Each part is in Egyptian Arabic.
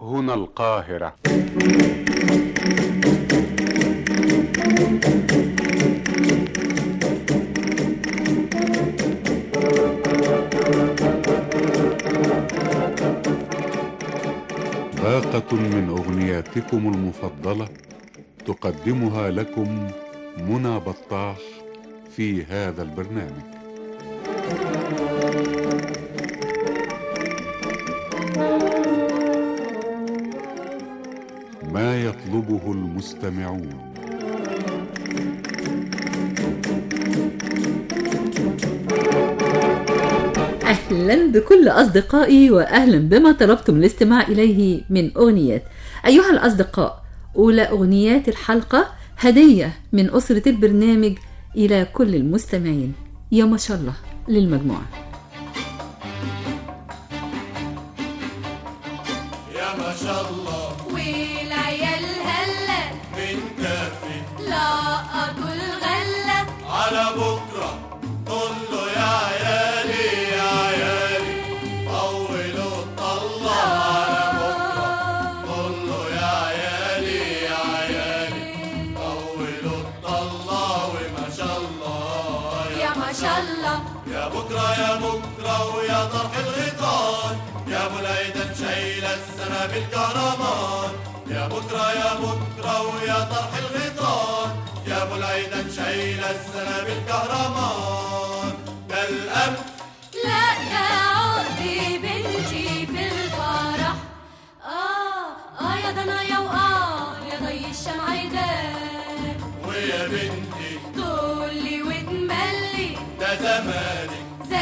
هنا القاهرة باقة من أغنياتكم المفضلة تقدمها لكم منى بطاح في هذا البرنامج ما يطلبه المستمعون أهلا بكل أصدقائي وأهلا بما طلبتم الاستماع إليه من أغنيات أيها الأصدقاء أولى أغنيات الحلقة هدية من أسرة البرنامج إلى كل المستمعين يا ما شاء الله للمجموعة يا ما شاء الله والعيال هلا من كافي لقطوا الغلة على بكرة قول له يا عيالي يا عيالي طولوا الطلة على بكرة قول له يا عيالي يا عيالي طولوا الطلة وما شاء الله يا ما شاء الله يا بكرة يا بكرة ويا طرح الغيطان يا ابو العيدان شايلة السنة بالكهرمان يا بكرة يا بكرة ويا طرح الغيطان يا ابو العيدان شايلة السنة بالكهرمان ده الأمن لا ده عقدي بنتي في الفرح آه آه يا ضنايا وآه يا ضي الشمعدان ويا بنتي طولي وتملي ده زماني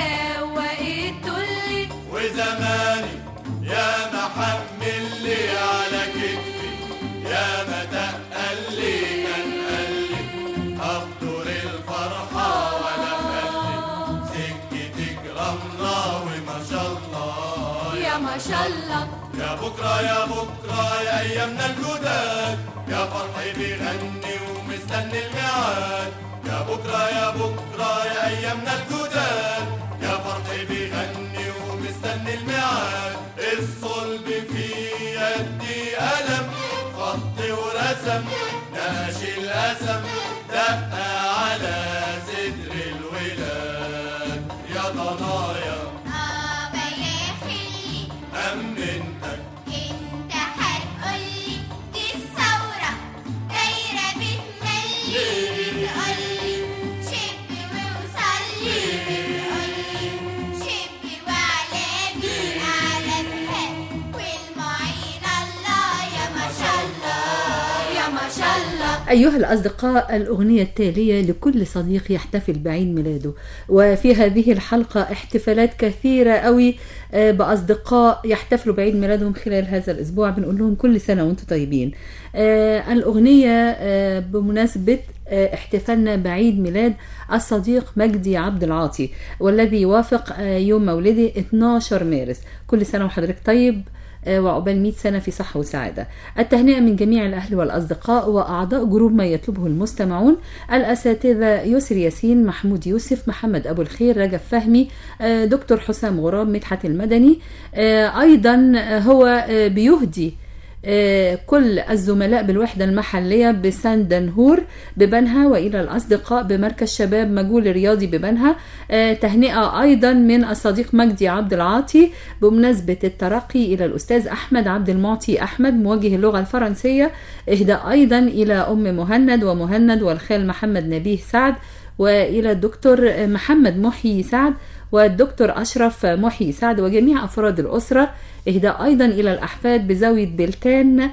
زوقت تلي وزماني يا ما حمل لي على كتفي يا ما تقل لي كان قال لي هبدر الفرحة ولا خلي سكتك رملة وما شاء الله يا ما شاء الله يا بكرة يا بكرة يا أيامنا الجداد يا فرحي بيغني ومستني الميعاد يا بكرة يا بكرة يا أيامنا الجداد يا فرحي بيغني ومستني الميعاد الصلب في يدي قلم خط ورسم ناشي القسم دق على صدر الولاد يا ضنايا آه يا خلي أمنتك انت هتقولي دي الثورة دايرة بتملي بتقولي شب ووصلي بتقولي شب وعلامي أعلامها والمعين الله يا ما شاء الله يا ما شاء الله أيها الأصدقاء الأغنية التالية لكل صديق يحتفل بعيد ميلاده وفي هذه الحلقة احتفالات كثيرة قوي آه، بأصدقاء يحتفلوا بعيد ميلادهم خلال هذا الأسبوع بنقول لهم كل سنة وانتم طيبين آه، الأغنية آه، بمناسبة آه، احتفالنا بعيد ميلاد الصديق مجدي عبد العاطي والذي يوافق آه، يوم مولده 12 مارس كل سنة وحضرتك طيب آه، وعقبال 100 سنة في صحة وسعادة التهنئة من جميع الأهل والأصدقاء وأعضاء جروب ما يطلبه المستمعون الأساتذة يسر ياسين محمود يوسف محمد أبو الخير رجب فهمي آه، دكتور حسام غراب مدحت المدني آه، أيضا آه، هو آه، بيهدي آه، كل الزملاء بالوحدة المحلية بسندنهور ببنها وإلى الأصدقاء بمركز شباب مجهول رياضي ببنها آه، تهنئة أيضا من الصديق مجدي عبد العاطي بمناسبة الترقي إلى الأستاذ أحمد عبد المعطي أحمد موجه اللغة الفرنسية إهداء أيضا إلى أم مهند ومهند والخال محمد نبيه سعد وإلى الدكتور محمد محيي سعد والدكتور أشرف محيي سعد وجميع أفراد الأسرة إهداء أيضا إلى الأحفاد بزاوية بلتان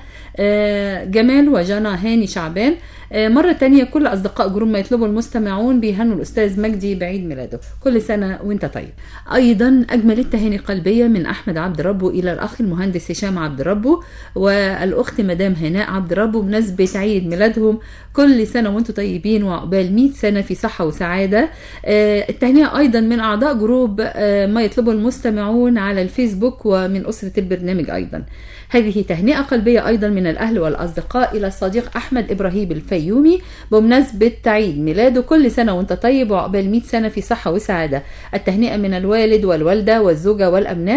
آه، جمال وجانا هاني شعبان آه، مرة تانية كل أصدقاء جروب ما يطلبوا المستمعون بيهنوا الأستاذ مجدي بعيد ميلاده كل سنة وانت طيب أيضا أجمل التهاني قلبية من أحمد عبد ربه إلى الأخ المهندس هشام عبد ربه والأخت مدام هناء عبد ربه بمناسبة عيد ميلادهم كل سنة وانتم طيبين وعقبال 100 سنة في صحة وسعادة آه، التهنئة أيضا من أعضاء جروب آه، ما يطلبه المستمعون على الفيسبوك ومن أسرة البرنامج أيضا هذه تهنئة قلبية أيضا من الأهل والأصدقاء إلى الصديق أحمد إبراهيم الفيومي بمناسبة عيد ميلاده كل سنة وأنت طيب وعقبال 100 سنة في صحة وسعادة التهنئة من الوالد والوالدة والزوجة والأبناء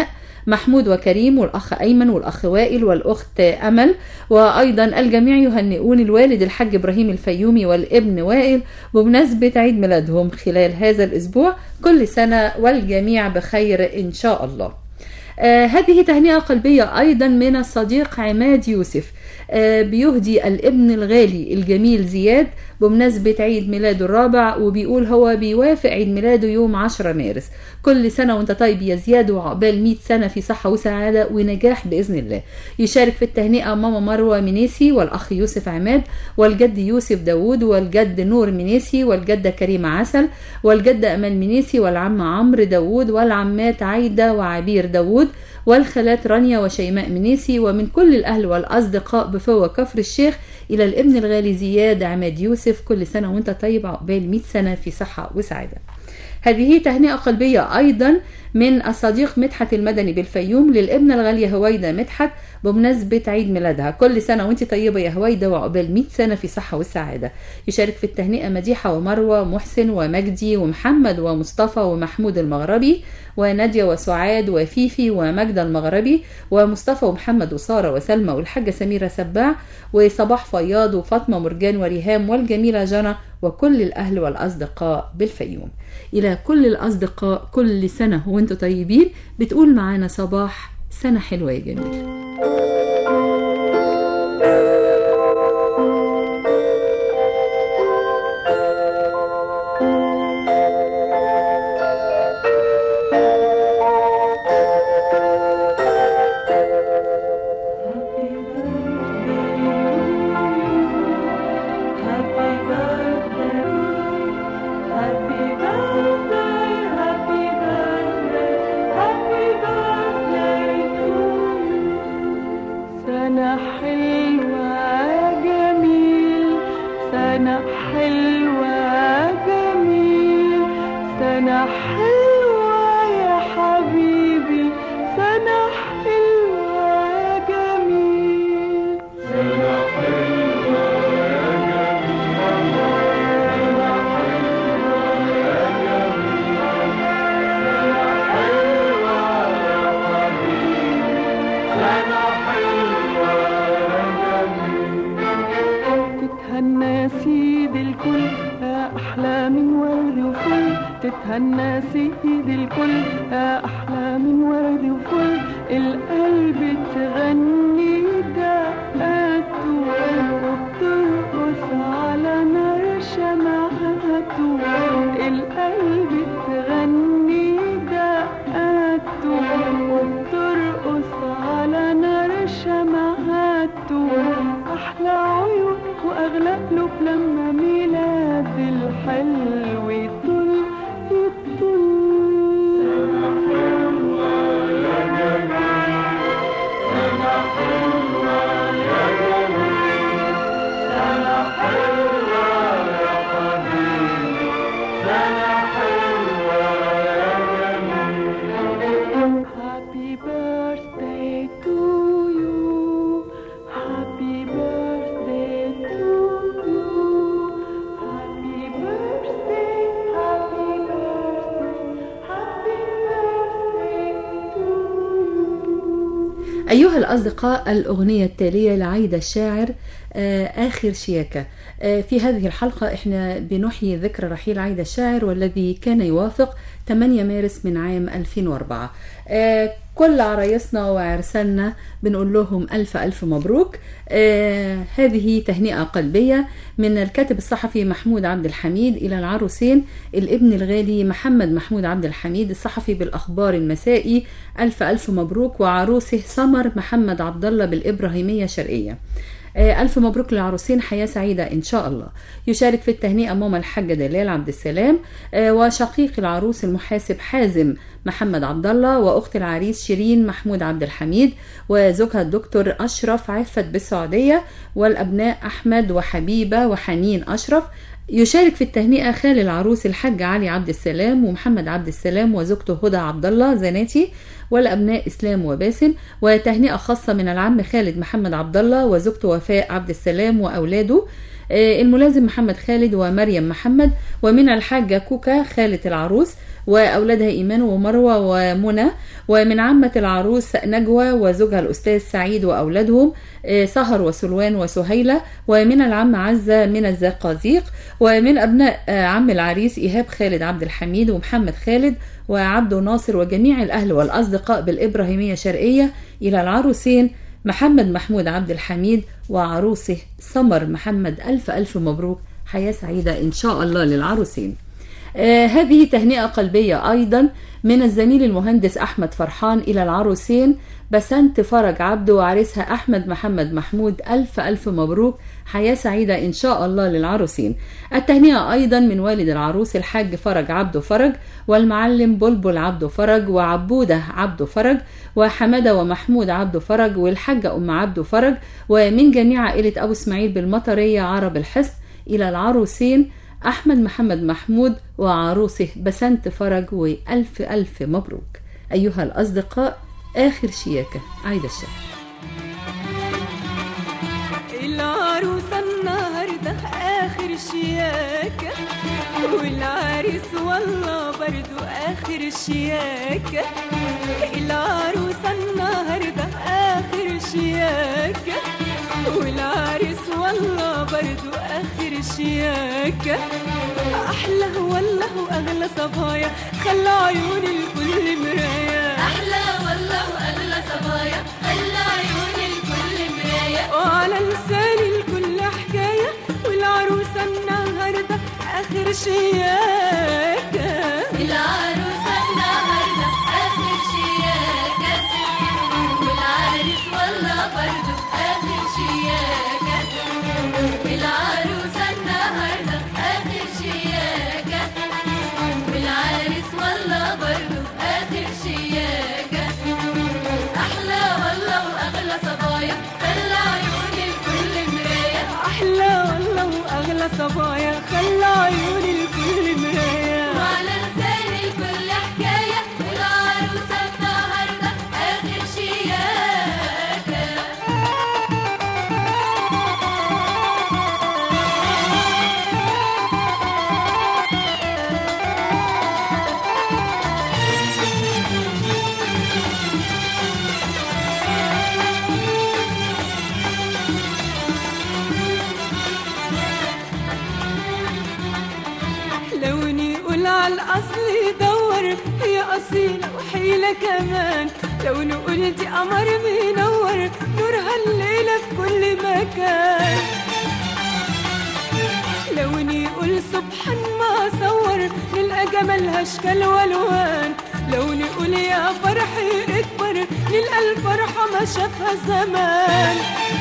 محمود وكريم والأخ أيمن والأخ وائل والأخت أمل وأيضا الجميع يهنئون الوالد الحاج إبراهيم الفيومي والابن وائل بمناسبة عيد ميلادهم خلال هذا الأسبوع كل سنة والجميع بخير إن شاء الله آه هذه تهنئة قلبية أيضا من الصديق عماد يوسف آه بيهدي الابن الغالي الجميل زياد بمناسبة عيد ميلاده الرابع وبيقول هو بيوافق عيد ميلاده يوم 10 مارس كل سنة وانت طيب يا زياد وعقبال 100 سنة في صحة وسعادة ونجاح بإذن الله يشارك في التهنئة ماما مروة منيسي والأخ يوسف عماد والجد يوسف داوود والجد نور منيسي والجدة كريمة عسل والجدة أمال منيسي والعم عمرو داوود والعمات عايدة وعبير داوود والخالات رانيا وشيماء منيسي ومن كل الأهل والأصدقاء بفوة كفر الشيخ إلى الابن الغالي زياد عماد يوسف كل سنة وانت طيب عقبال 100 سنة في صحة وسعادة هذه تهنئة قلبية أيضا من الصديق مدحت المدني بالفيوم للابنة الغالية هويدا مدحت بمناسبة عيد ميلادها كل سنة وانت طيبة يا هويدا وعقبال 100 سنة في صحة والسعادة يشارك في التهنئة مديحة ومروة محسن ومجدي ومحمد ومصطفى ومحمود المغربي ونادية وسعاد وفيفي ومجدة المغربي ومصطفى ومحمد وسارة وسلمى والحاجة سميرة سباع وصباح فياض وفاطمة مرجان وريهام والجميلة جنى وكل الأهل والأصدقاء بالفيوم إلى كل الأصدقاء كل سنة وانتم طيبين بتقول معانا صباح سنة حلوة يا جميل سنة حلوة جميل سنة حلوة جميل سنة حلوة يا حبيبي سنة حلوة جميل تتهنى سيد الكل يا أحلى من ورد وفل تتهنى سيد الكل يا أحلى من ورد وفل القلب تغني دقاته وبترقص على نار شمعته القلب تغني دقاته وبترقص على نار شمعته أحلى عيون وأغلى قلوب لما ميلاد الحلو يطل يطل Happy birthday to you. Happy birthday to you. Happy birthday, happy birthday, happy birthday to you. أيها الأصدقاء الأغنية التالية لعايدة الشاعر آه، آخر شياكة آه، في هذه الحلقة إحنا بنحيي ذكرى رحيل عايدة الشاعر والذي كان يوافق 8 مارس من عام 2004 آه، كل عرايسنا وعرسنا بنقول لهم ألف ألف مبروك آه هذه تهنئة قلبية من الكاتب الصحفي محمود عبد الحميد إلى العروسين الابن الغالي محمد محمود عبد الحميد الصحفي بالأخبار المسائي ألف ألف مبروك وعروسه سمر محمد عبد الله بالإبراهيمية شرقية آه، ألف مبروك للعروسين حياة سعيدة إن شاء الله يشارك في التهنئة ماما الحاجة دلال عبد السلام آه، وشقيق العروس المحاسب حازم محمد عبد الله وأخت العريس شيرين محمود عبد الحميد وزوجها الدكتور أشرف عفت بالسعودية والأبناء أحمد وحبيبة وحنين أشرف يشارك في التهنئة خال العروس الحاج علي عبد السلام ومحمد عبد السلام وزوجته هدى عبد الله زناتي والأبناء إسلام وباسم وتهنئة خاصة من العم خالد محمد عبد الله وزوجته وفاء عبد السلام وأولاده آه، الملازم محمد خالد ومريم محمد ومن الحاجة كوكا خالة العروس وأولادها إيمان ومروة ومنى ومن عمة العروس نجوى وزوجها الأستاذ سعيد وأولادهم آه، سهر وسلوان وسهيلة ومن العم عزة من الزقازيق ومن أبناء آه، عم العريس إيهاب خالد عبد الحميد ومحمد خالد وعبده ناصر وجميع الأهل والأصدقاء بالإبراهيمية شرقية إلى العروسين محمد محمود عبد الحميد وعروسه سمر محمد ألف ألف مبروك حياة سعيدة إن شاء الله للعروسين آه هذه تهنئة قلبية أيضا من الزميل المهندس أحمد فرحان إلى العروسين بسنت فرج عبده وعريسها أحمد محمد محمود ألف ألف مبروك حياة سعيدة إن شاء الله للعروسين التهنئة أيضا من والد العروس الحاج فرج عبده فرج والمعلم بلبل عبده فرج وعبودة عبده فرج وحمادة ومحمود عبده فرج والحاجة أم عبده فرج ومن جميع عائلة أبو إسماعيل بالمطرية عرب الحصن إلى العروسين أحمد محمد محمود وعروسه بسنت فرج وألف ألف مبروك أيها الأصدقاء آخر شياكة عيد الشهر العروسة النهاردة آخر شياكة والعريس والله برضو آخر شياكة العروسة النهاردة آخر شياكة والعريس والله برضو آخر شياكة أحلى والله وأغلى صبايا خلى عيوني الكل مراية أحلى والله وأغلى صبايا خلى عيوني الكل مراية وعلى لساني الكل حكاية والعروسة النهاردة آخر شياكة العروسة النهاردة آخر شياكة والعريس والله برضو آخر شياكة العروسة النهاردة آخر شياكة والعريس والله برضو آخر شياكة أحلى والله وأغلى صبايا خلى عيوني الكل مراية أحلى والله وأغلى صبايا خلى عيوني الكل مراية وعلى لساني الكل حكاية والعروسة النهاردة آخر شياكة لوني يقول على الأصل يدور هي أصيلة وحيلة كمان لو نقول دي قمر بينور نورها الليلة في كل مكان لوني يقول سبحان ما صور نلقى جمالها اشكال والوان لو نقول يا فرحي اكبر نلقى الفرحة ما شافها زمان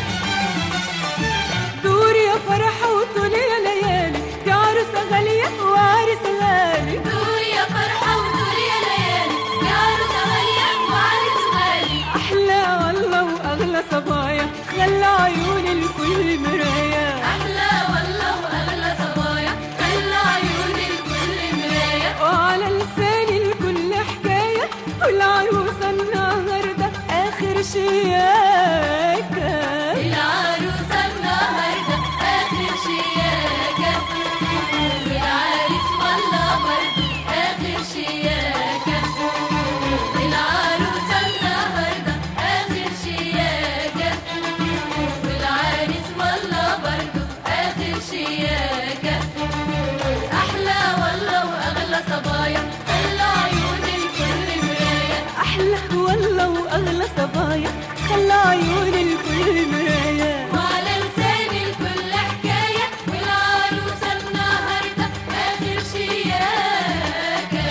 دور يا فرحة وطول يا ليالي دي عروسة غالية وعريس غالي دور يا فرحة ودور يا ليالي يا عروسة غالية وعريس غالي أحلى والله وأغلى صبايا خلى عيوني الكل مراية أحلى والله وأغلى صبايا خلى عيوني الكل مراية وعلى لساني الكل حكاية والعروسة النهاردة آخر شياكة العروسة النهاردة آخر شياكة والعريس والله برضو آخر شياكة العروسة النهاردة آخر شياكة والعريس والله برضو آخر شياكة أحلى والله وأغلى صبايا خلى عيون الكل مراية أحلى والله وأغلى صبايا خلى عيوني الكل مراية وعلى لساني الكل حكاية والعروسة النهاردة آخر شياكة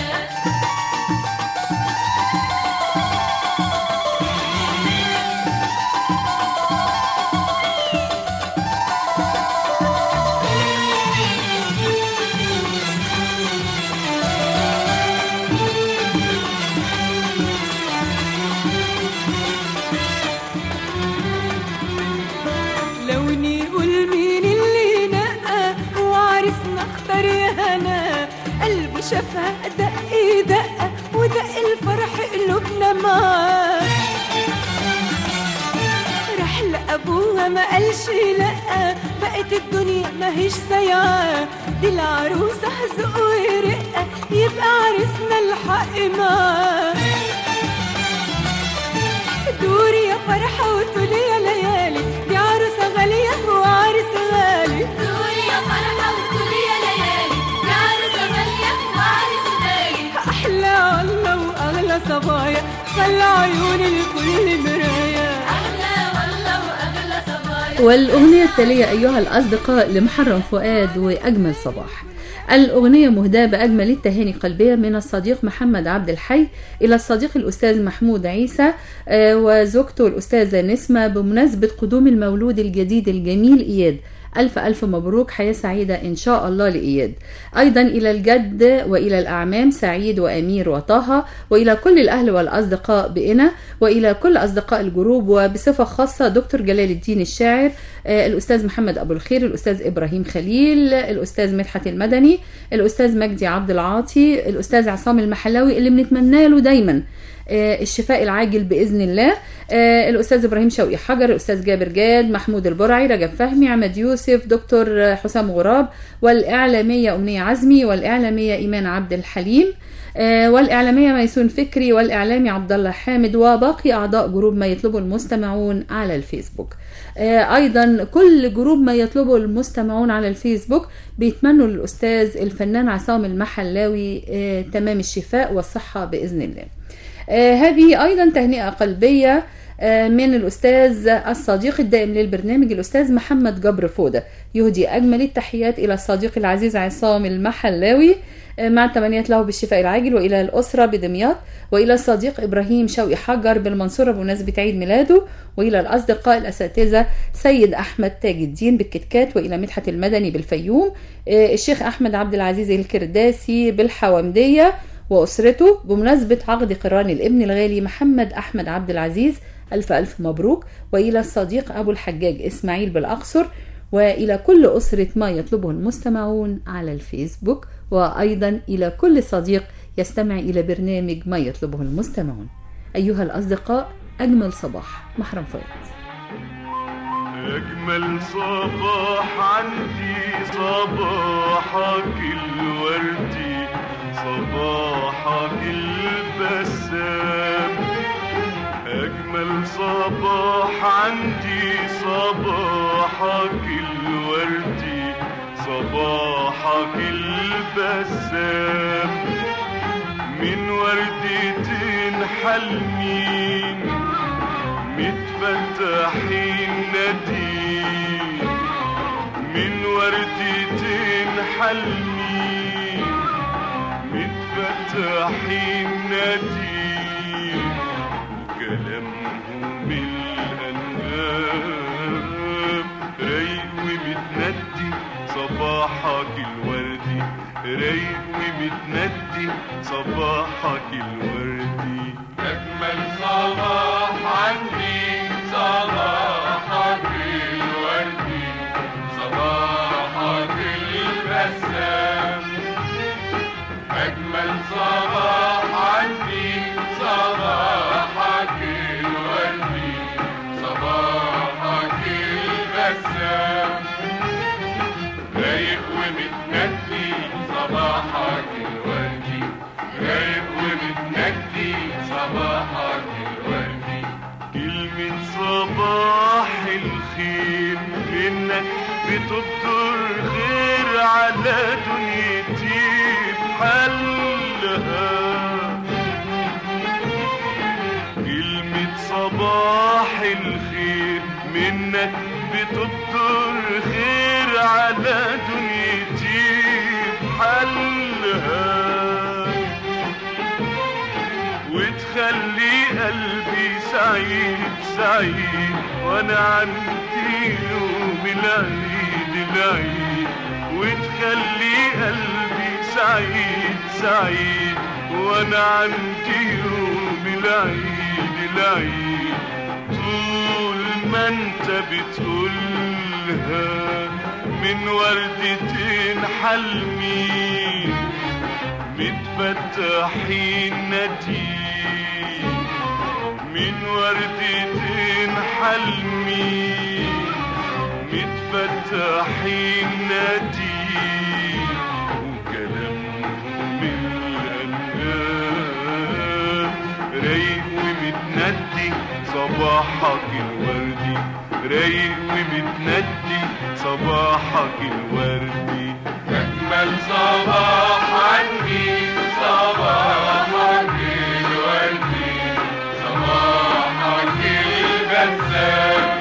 لوني يقول مين اللي نقى وعرسنا اختار يا هنا قلبه شافها دق دقة ودق الفرح قلوبنا معاه راح لقى ابوها ما قالش لا بقت الدنيا ماهيش سايعة دي العروسة هزق ورقة يبقى عرسنا الحق معاه دوري يا فرحة وطولي يا ليالي دي عروسة غالية وعرس غالي دوري يا فرحة وكلي يا ليالي يا عروسة غالية وعرس غالي أحلى الله وأغلى صبايا خلى عيوني لكل مراية أحلى والله وأغلى صبايا والأغنية التالية أيها الأصدقاء لمحرم فؤاد وأجمل صباح الأغنية مهداة بأجمل التهاني قلبية من الصديق محمد عبد الحي إلى الصديق الأستاذ محمود عيسى آه، وزوجته الأستاذة نسمة بمناسبة قدوم المولود الجديد الجميل إياد ألف ألف مبروك حياة سعيدة إن شاء الله لإياد أيضا إلى الجد وإلى الأعمام سعيد وأمير وطه وإلى كل الأهل والأصدقاء بإنا وإلى كل أصدقاء الجروب وبصفة خاصة دكتور جلال الدين الشاعر آه، الأستاذ محمد أبو الخير الأستاذ إبراهيم خليل الأستاذ مدحت المدني الأستاذ مجدي عبد العاطي الأستاذ عصام المحلاوي اللي بنتمنى له دايما آه، الشفاء العاجل باذن الله آه، الاستاذ ابراهيم شوقي حجر الاستاذ جابر جاد محمود البرعي رجب فهمي عماد يوسف دكتور آه، حسام غراب والاعلاميه امنيه عزمي والاعلاميه ايمان عبد الحليم آه، والاعلاميه ميسون فكري والاعلامي عبد الله حامد وباقي اعضاء جروب ما يطلبه المستمعون على الفيسبوك آه، ايضا كل جروب ما يطلبه المستمعون على الفيسبوك بيتمنوا للاستاذ الفنان عصام المحلاوي آه، تمام الشفاء والصحه باذن الله آه، هذه أيضا تهنئة قلبية آه، من الأستاذ الصديق الدائم للبرنامج الأستاذ محمد جبر فودة يهدي أجمل التحيات إلى الصديق العزيز عصام المحلاوي آه، مع التمنيات له بالشفاء العاجل وإلى الأسرة بدمياط وإلى الصديق إبراهيم شوقي حجر بالمنصورة بمناسبة عيد ميلاده وإلى الأصدقاء الأساتذة سيد أحمد تاج الدين بالكتكات وإلى مدحت المدني بالفيوم آه، الشيخ أحمد عبد العزيز الكرداسي بالحوامدية وأسرته بمناسبة عقد قران الابن الغالي محمد أحمد عبد العزيز ألف ألف مبروك وإلى الصديق أبو الحجاج إسماعيل بالأقصر وإلى كل أسرة ما يطلبه المستمعون على الفيسبوك وأيضا إلى كل صديق يستمع إلى برنامج ما يطلبه المستمعون أيها الأصدقاء أجمل صباح محرم فؤاد أجمل صباح عندي صباحك الوردي صباحك البسام أجمل صباح عندي صباحك الوردي صباحك البسام من وردتين حلمين متفتحين نديم من وردتين حلمين متفتحين نديم وكلامهم الأنغام رايق ومتندي صباحك الوردي رايق ومتندي صباحك الوردي أجمل صباح عندي صباحك الوردي صباحك البسام أجمل صباح عندي صباحك الوردي صباحك البسام رايق ومتندي صباحك الوردي رايق ومتندي صباحك الوردي كلمة صباح الخير منك بتبدر خير على دنيتي بحلها كلمة صباح الخير منك بتبدر خير على دنيتي بحلها وتخلي قلبي سعيد سعيد وانا عندي يوم العيد العيد وتخلي قلبي سعيد سعيد وانا عندي يوم العيد العيد طول ما انت بتقولها من وردتين حلمين متفتحين نديم من وردتين حلمين رايحين ناديه وكلامهم الأنهار رايق ومتندي صباحك الوردي رايق ومتندي صباحك الوردي أجمل صباح عني صباحك الوردي صباحك البسام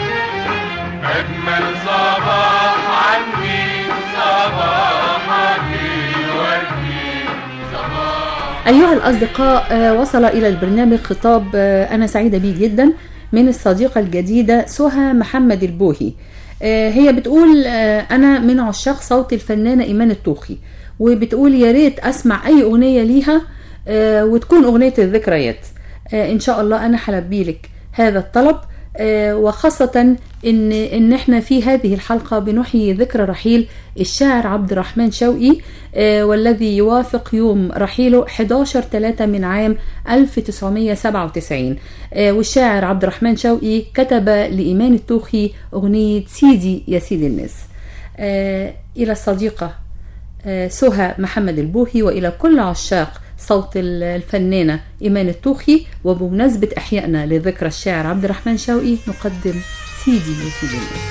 أجمل صباح عني صباحك الوردي أيها الأصدقاء آه، وصل إلى البرنامج خطاب آه، أنا سعيدة بيه جدا من الصديقة الجديدة سهى محمد البوهي آه، هي بتقول آه، أنا من عشاق صوت الفنانة إيمان الطوخي وبتقول يا ريت أسمع أي أغنية ليها آه، وتكون أغنية الذكريات آه، إن شاء الله أنا حلبي لك هذا الطلب آه، وخاصة إن إن إحنا في هذه الحلقة بنحيي ذكرى رحيل الشاعر عبد الرحمن شوقي آه، والذي يوافق يوم رحيله 11 3 من عام 1997 آه، والشاعر عبد الرحمن شوقي كتب لإيمان التوخي أغنية سيدي يا سيدي الناس آه، إلى الصديقة آه، سهى محمد البوهي وإلى كل عشاق صوت ال- الفنانة إيمان التوخي وبمناسبة إحيائنا لذكرى الشاعر عبد الرحمن شوقي نقدم سيدي يا سيدي الناس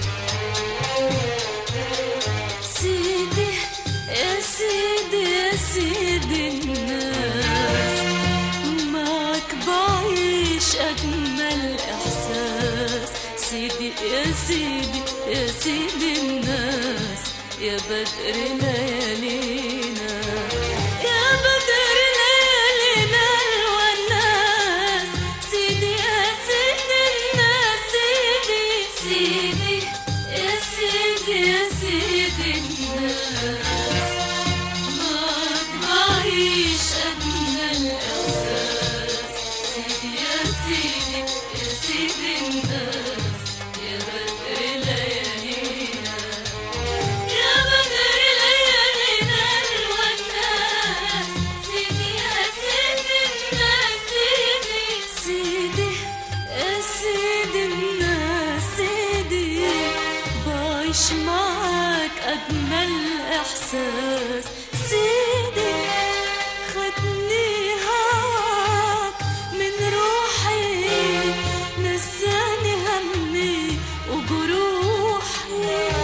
سيدي يا سيدي يا سيدي الناس معك بعيش أجمل إحساس سيدي يا سيدي يا سيدي الناس يا بدر ليالينا يا بدر ليالينا الوناس سيدي يا سيدي الناس سيدي سيدي يا سيدي يا سيدي الناس معك بعيش أجمل إحساس سيدي يا سيدي يا سيدي الناس يا بدر ليالينا يا بدر ليالينا الوناس سيدي يا سيدي الناس سيدي سيدي يا سيدي الناس سيدي بعيش معك أجمل إحساس سيدي خدني هواك من روحي نساني همي وجروحي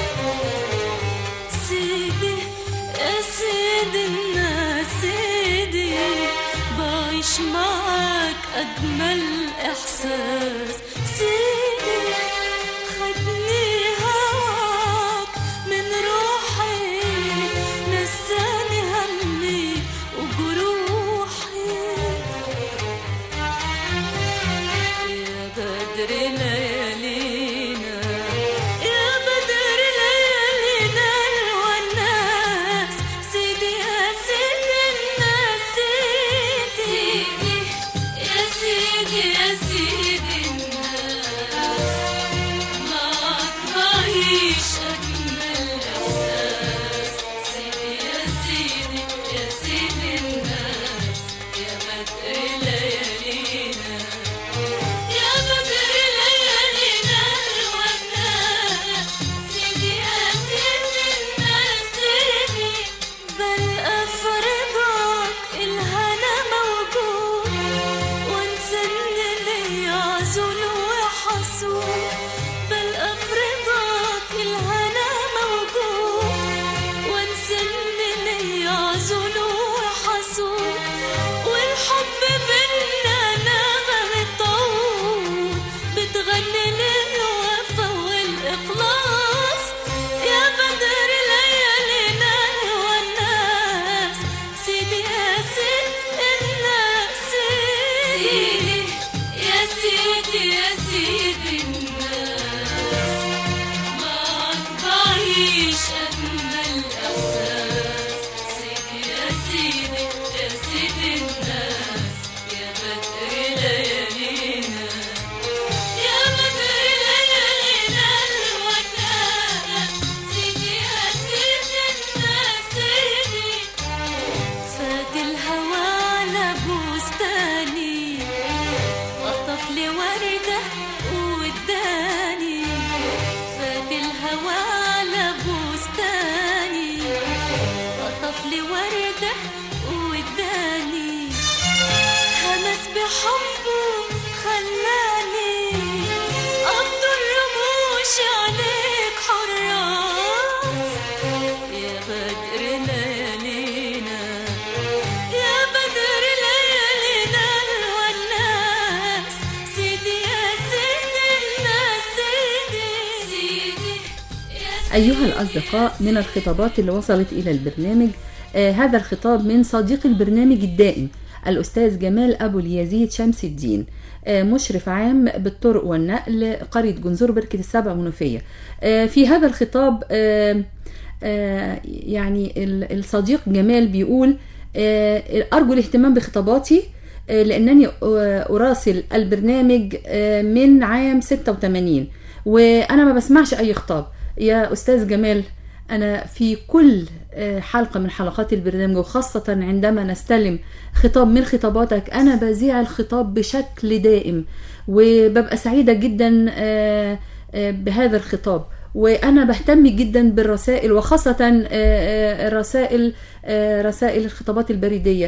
سيدي يا سيدي الناس سيدي بعيش معك أجمل إحساس سيدي خدني هواك من روحي نساني همي وجروحي يا بدر ليالينا يا بدر ليالينا الوناس سيدي يا سيدي الناس سيدي يا سيدي يا سيدي الناس حبه خلاني أبدر رموش عليك حراس يا بدر ليالينا يا بدر ليالينا الوناس سيدي يا سيدي الناس سيدي سيدي يا أيها الأصدقاء من الخطابات اللي وصلت إلى البرنامج آه هذا الخطاب من صديق البرنامج الدائم الأستاذ جمال أبو اليزيد شمس الدين آه مشرف عام بالطرق والنقل قرية جنزور بركة السبع منوفية آه في هذا الخطاب آه آه يعني ال- الصديق جمال بيقول آه أرجو الاهتمام بخطاباتي آه، لأنني آه، أراسل البرنامج آه، من عام 86 وأنا ما بسمعش أي خطاب يا أستاذ جمال أنا في كل آه، حلقة من حلقات البرنامج وخاصة عندما نستلم خطاب من خطاباتك أنا بذيع الخطاب بشكل دائم وببقى سعيدة جدا آه، آه، بهذا الخطاب وانا بهتم جدا بالرسائل وخاصه آه، آه، الرسائل آه، رسائل الخطابات البريديه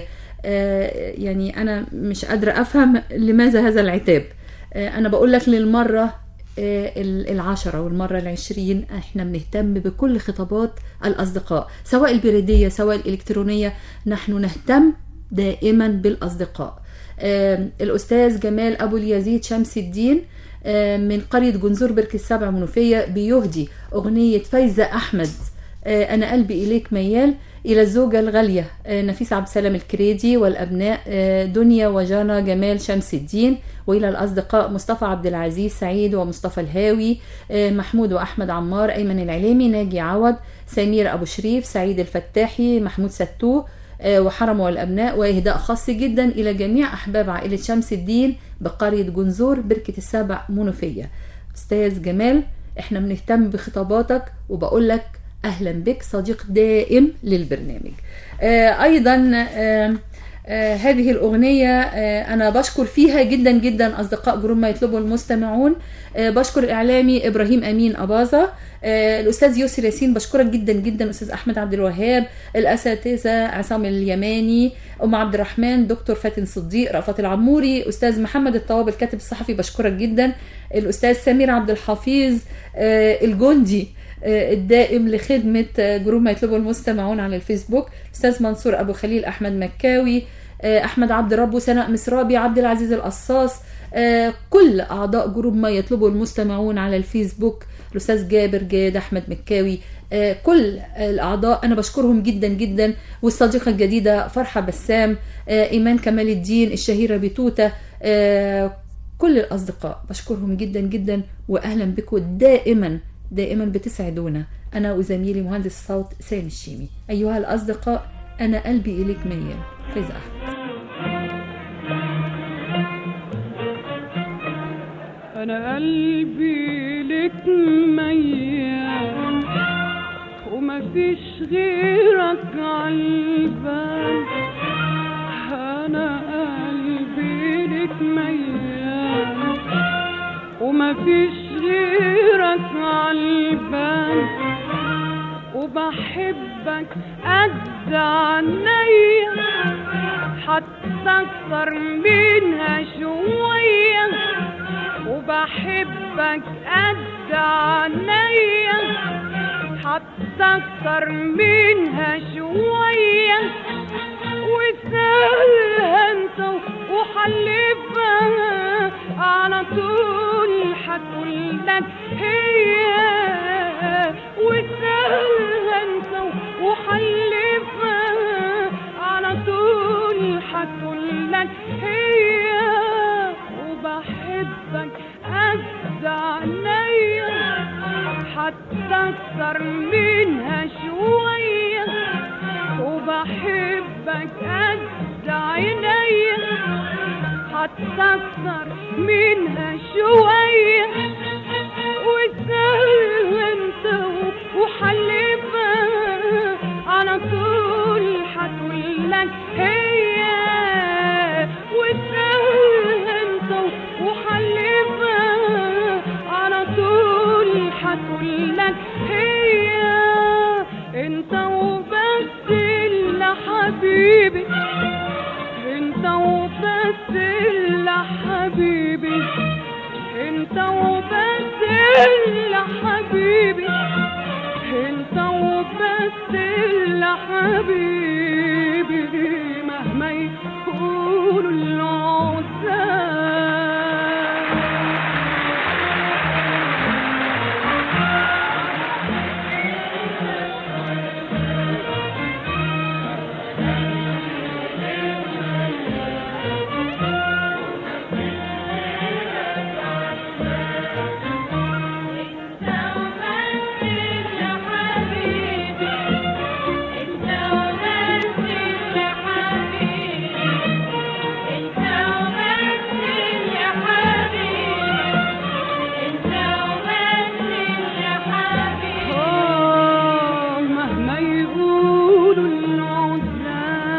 آه، يعني انا مش قادره افهم لماذا هذا العتاب آه، انا بقول لك للمره آه، ال- العشرة والمرة العشرين احنا بنهتم بكل خطابات الأصدقاء سواء البريدية سواء الإلكترونية نحن نهتم دائما بالأصدقاء آه، الأستاذ جمال أبو اليزيد شمس الدين آه، من قرية جنزور برك السبع منوفية بيهدي أغنية فايزة أحمد آه، أنا قلبي إليك ميال إلى الزوجة الغالية آه، نفيسة عبد السلام الكريدي والأبناء آه، دنيا وجانا جمال شمس الدين وإلى الأصدقاء مصطفى عبد العزيز سعيد ومصطفى الهاوي آه، محمود وأحمد عمار أيمن العليمي ناجي عوض سمير أبو شريف سعيد الفتاحي محمود ستو آه، وحرم والأبناء وإهداء خاص جدا إلى جميع أحباب عائلة شمس الدين بقرية جنزور بركة السبع منوفية أستاذ جمال إحنا بنهتم بخطاباتك وبقول لك أهلا بك صديق دائم للبرنامج آه، أيضا آه، آه، هذه الأغنية آه، أنا بشكر فيها جدا جدا أصدقاء جروب ما يطلبه المستمعون آه، بشكر الإعلامي إبراهيم أمين أباظة آه، الأستاذ يسر ياسين بشكرك جدا جدا أستاذ أحمد عبد الوهاب الأساتذة عصام اليماني أم عبد الرحمن دكتور فاتن صديق رأفت العموري أستاذ محمد الطواب الكاتب الصحفي بشكرك جدا الأستاذ سمير عبد الحفيظ آه، الجندي آه، الدائم لخدمة آه، جروب ما يطلبه المستمعون على الفيسبوك أستاذ منصور أبو خليل أحمد مكاوي آه، أحمد عبد ربه سناء مسرابي عبد العزيز القصاص آه، كل أعضاء جروب ما يطلبه المستمعون على الفيسبوك الأستاذ جابر جاد أحمد مكاوي آه، كل الأعضاء أنا بشكرهم جدا جدا والصديقة الجديدة فرحة بسام آه، إيمان كمال الدين الشهيرة بتوتة آه، كل الأصدقاء بشكرهم جدا جدا وأهلا بكم دائما دائما بتسعدونا أنا وزميلي مهندس الصوت سامي الشيمي أيها الأصدقاء أنا قلبي إليك ميال فايزة أحمد انا قلبي لك ميال وما فيش غيرك عالبال انا قلبي لك ميال وما فيش غيرك عالبال وبحبك قد عينيا حتى اكتر منها شويه وبحبك قد عينيا حتى اكتر منها شوية وسهلها انت وحلفها على طول هتقولك هي وسهلها انت وحلفها على طول هتقولك هي وبحبك قد عينيا حتى اكتر منها شوية وبحبك قد عينيا حتى اكتر منها شوية وسهل انت وحلفها على طول هتقولك هي وسهل انت وحلفها على طول هتقولك هي انت وبس اللي حبيبي انت وبس اللي حبيبي انت وبس اللي حبيبي انت وبس اللي حبيبي مهما يقولوا العزاب آه، مهما يقولوا العزاب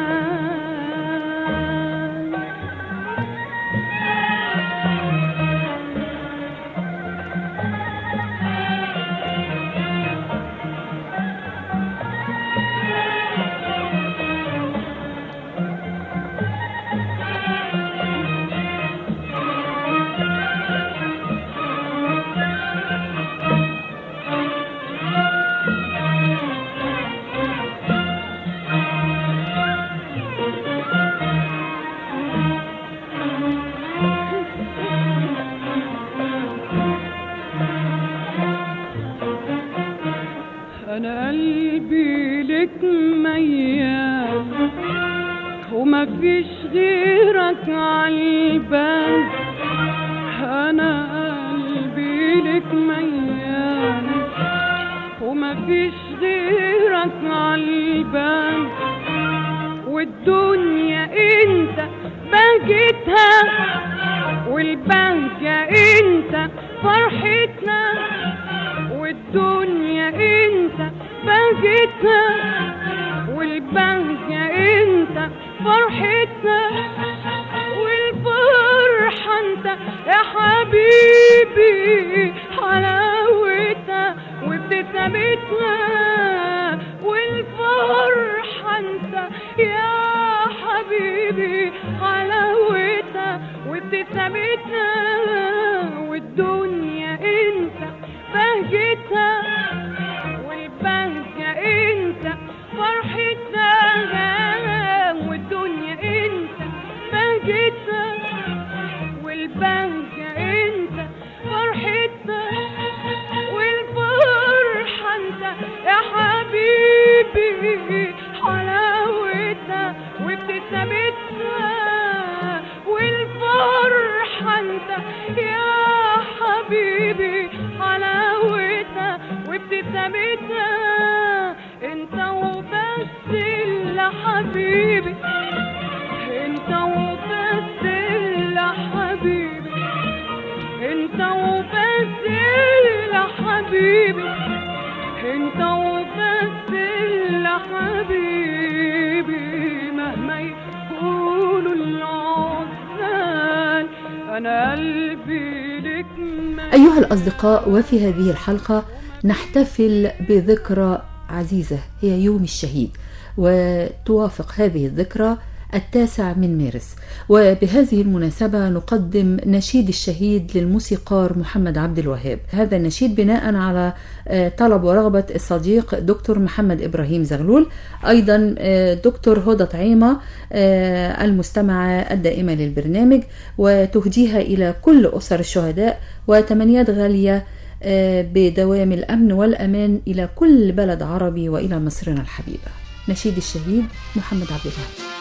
انا قلبي لك ميال وما فيش غيرك عالبال انا قلبي لك ميال وما فيش غيرك عالبال والدنيا انت بهجتها والبهجة انت فرحتنا والدنيا انت بهجتنا والبهجة انت فرحتنا والفرحة انت يا حبيبي حلاوتها وابتسامتنا والفرحة انت يا حبيبي حلاوتها وابتسامتنا والدنيا انت بهجتها والبهجة انت فرحتها والدنيا انت بهجتها والبهجة انت فرحتها والفرحة انت يا حبيبي حلاوتها وابتسامتها والفرحة انت يا حبيبي حلاوتها وابتسامتها انت وبس اللي حبيبي انت وبس اللي حبيبي انت وبس اللي حبيبي انت وبس اللي حبيبي مهما يقولوا العزال انا قلبي لك ما أيها الأصدقاء وفي هذه الحلقة نحتفل بذكرى عزيزة هي يوم الشهيد وتوافق هذه الذكرى التاسع من مارس وبهذه المناسبة نقدم نشيد الشهيد للموسيقار محمد عبد الوهاب هذا النشيد بناء على آه، طلب ورغبة الصديق دكتور محمد إبراهيم زغلول أيضا آه، دكتور هدى طعيمة آه، المستمعة الدائمة للبرنامج وتهديها إلى كل أسر الشهداء وتمنيات غالية آه، بدوام الأمن والأمان إلى كل بلد عربي وإلى مصرنا الحبيبة نشيد الشهيد محمد عبد الوهاب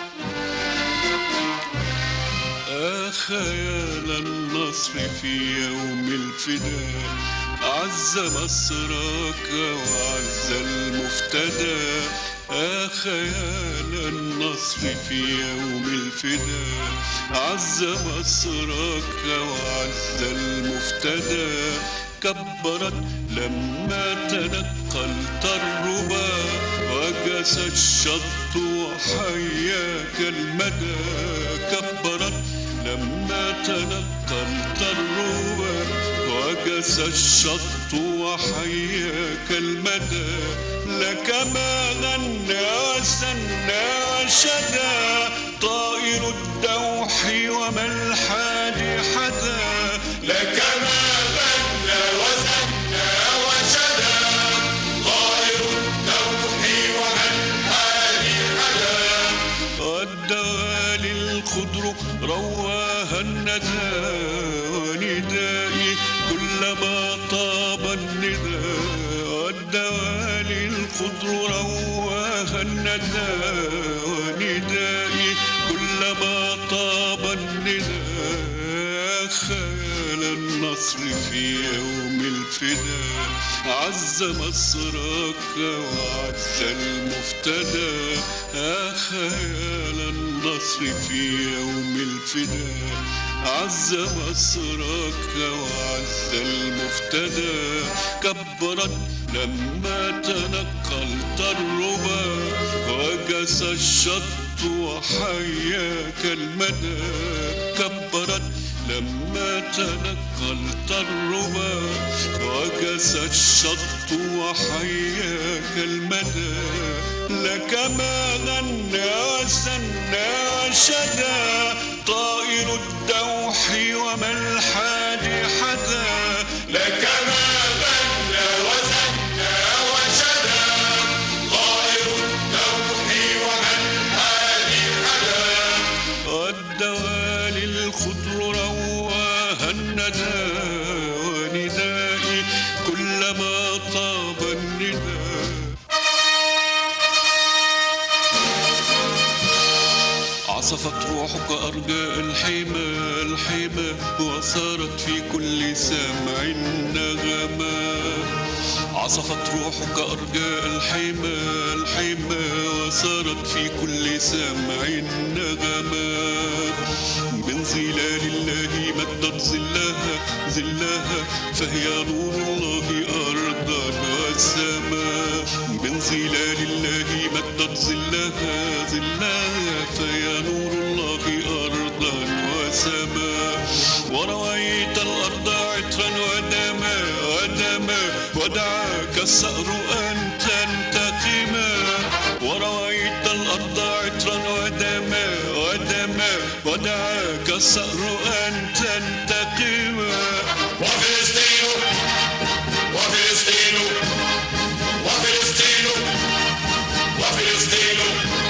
آه خيال النصر في يوم الفداء عز مصرك وعز المفتدى آه خيال النصر في يوم الفداء عز مصرك وعز المفتدى كبرت لما تنقلت الربا وجس الشط وحياك المدى كبرت لما تنقلت الربا وجس الشط وحياك المدى لك ما غنى وسنى وشدا طائر الدوح وما الحادي حدا لك ما غنى وسنى وشدا طائر الدوح وما الحادي حدا والدوالي الخضر رواها الندى وندائي كلما طاب الندى والدوالي الخضر رواها الندى وندائي كلما طاب الندى خيال النصر في يوم الفداء عز مصرك وعز المفتدى خيال النصر في يوم الفداء عز مصرك وعز المفتدى كبرت لما تنقلت الربا وجس الشط وحياك المدى كبرت لما تنقلت الربا وجس الشط وحياك المدى لك ما غنى وسنى وشدا طائر الدوح وما الحادي حدا لك ما غنى وسنى وشدا طائر الدوح وما الحادي حدا والدوالي الخضر رواها الندى وندائي كلما طاب الندى عصفت روحك أرجاء الحمى الحمى وصارت في كل سمع نغمة عصفت روحك أرجاء الحمى الحمى وصارت في كل سمع نغمة من ظلال الله مدت ظلها ظلها فهي نور الله أرضا وسماء من ظلال الله مدت ظلها ظلها فهي نور الله أرضا وسماء ورويت الأرض عطرا ودما ودما ودعاك الصقر أن تنتقما ورويت الأرض عطرا ودما ودما ودعاك الصقر أن تنتقما وفلسطين وفلسطين وفلسطين وفلسطين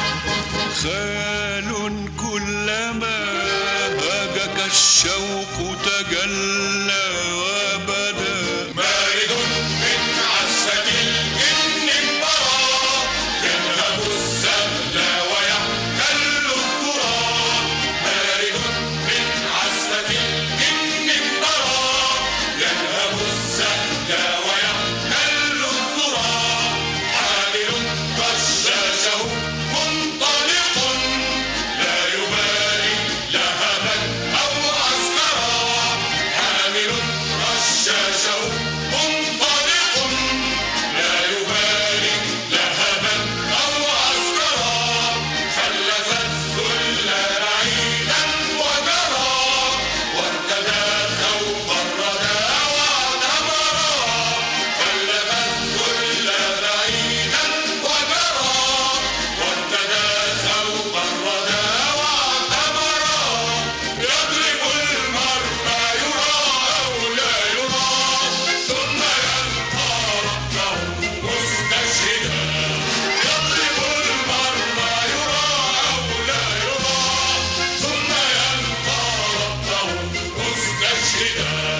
خال كلما هاجك الشوق تجلى وبدا مارد من عسة الجن انبرى ينهب السهل ويحتل التراب مارد من عسة الجن انبرى ينهب السهل ويحتل التراب حامل رشاشه منطلق لا يبالي لهبا أو عسكرا حامل رشاشه منطلق لا يبالي لهبا أو عسكرا خلف الذل بعيدا وجرى وارتدى ثوب الردى واعتبرا خلف الذل بعيدا وجرى وارتدى ثوب الردى واعتبرا يضرب المرء يرى أو لا يرى ثم يلقى ربه مستشهدا يضرب المرء يرى أو لا يرى ثم يلقى ربه مستشهدا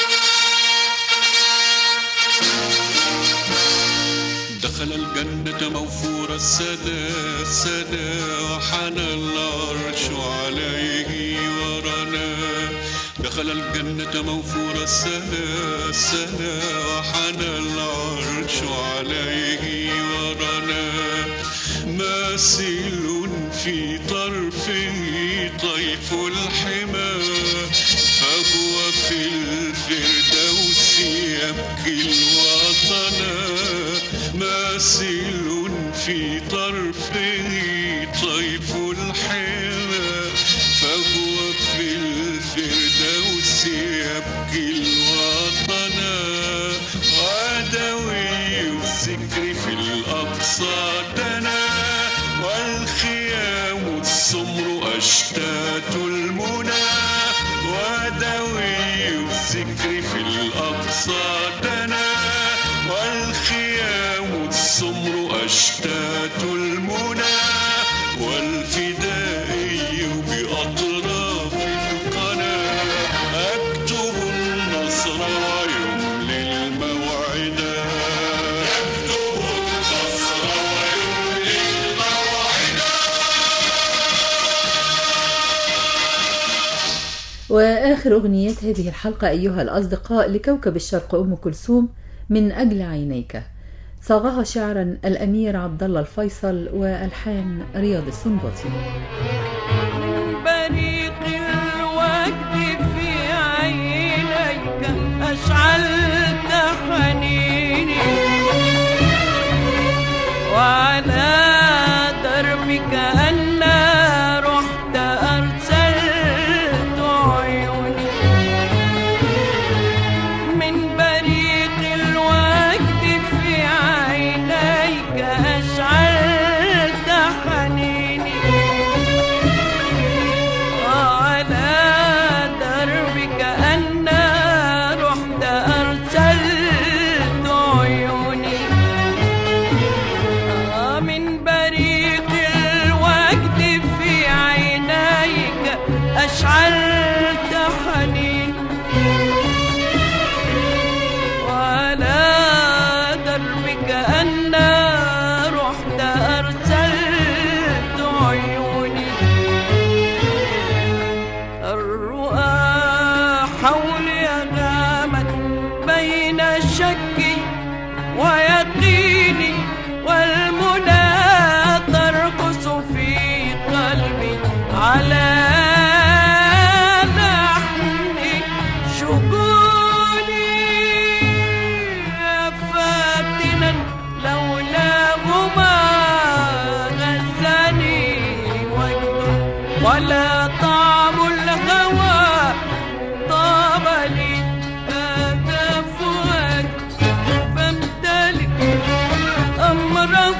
دخل الجنة موفور السدى السدى وحنى العرش عليه ورنا دخل الجنة موفور السدى السدى وحنى العرش عليه ورنا ماسل في طرفه طيف الحمى فهو في الفردوس يبكي الوطن ماسل في طرفه طيف الحمى فهو في الفردوس يبكي الوطن الذكر في الأقصى دنا والخيام السمر أشتات المنى ودوي الذكر في الأقصى دنا والخيام السمر أشتات المنى والفدائي بأطراف القنا أكتب النصر ويملي الموعدا يكتب النصر ويملي الموعدا وآخر أغنيات هذه الحلقة أيها الأصدقاء لكوكب الشرق أم كلثوم من أجل عينيك صاغها شعرا الأمير عبد الله الفيصل وألحان رياض السنباطي من بريق الوجد في عينيك أشعلت حنيني وعلى دربك أنا رحت أرسلت عيوني من بريق الوجد في عينيك أشعلت حنيني وعلى دربك أنا رحت أرسلت عيوني آه من بريق الوجد في عينيك أشعلت حنين وعلى دربك أنا رحت أرسلت عيوني الرؤى حولي غامت بين شكي ويقيني والمنى ترقص في قلبي على لحن شجوني فاتنا لولاهما غزني وجد ولا طعم الهوى طاب لي هذا فؤاد فامتلك أمره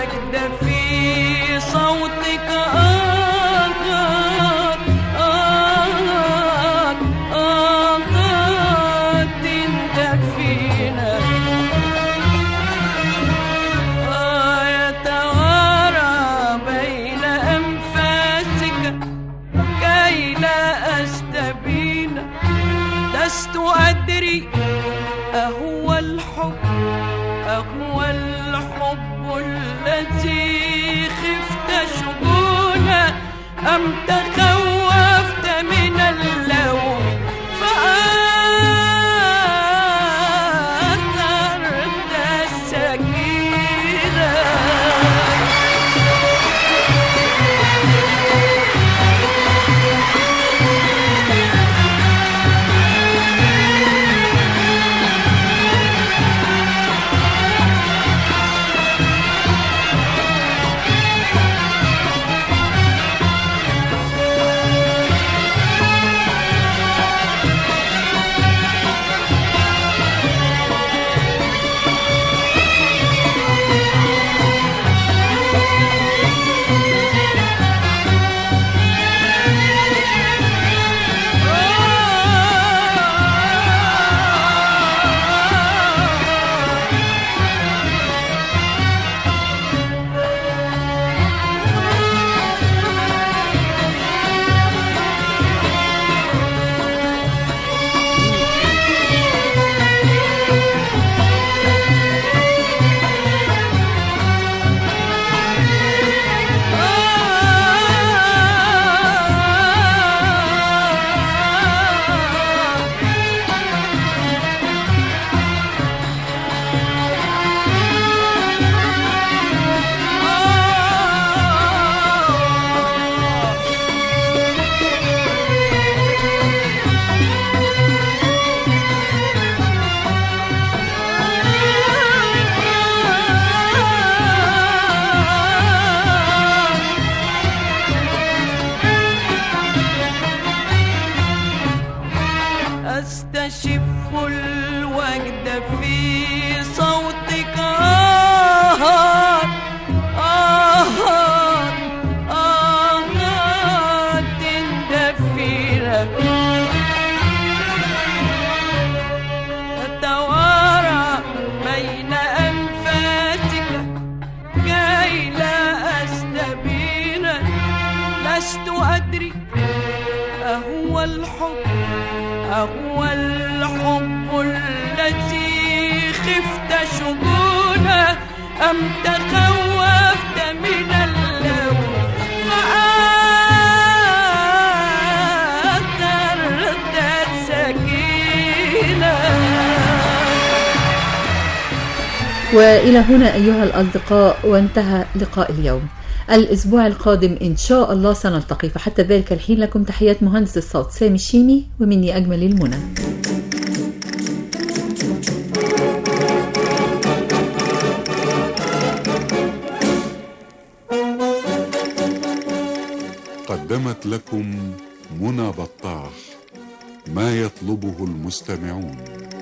الوجد في صوتك آه آه آه آه تندفينا آه يتوارى بين أنفاسك كي لا أستبين لست أدري أهو الحب أهو الحب الذي خفت شجونه أم تخوفت من اللوم فآثرت السكينة أستشف الوجد في صوتك آه آه آه تندفينا تتوارى بين أنفاسك كي لا أستبين لست أدري أهو الحب أهو الحب الذي خفت شجونه أم تخوفت من اللوم فآثرت السكينة والى هنا ايها الاصدقاء وانتهى لقاء اليوم الاسبوع القادم ان شاء الله سنلتقي فحتى ذلك الحين لكم تحيات مهندس الصوت سامي الشيمي ومني اجمل المنى قدمت لكم منى بطاح ما يطلبه المستمعون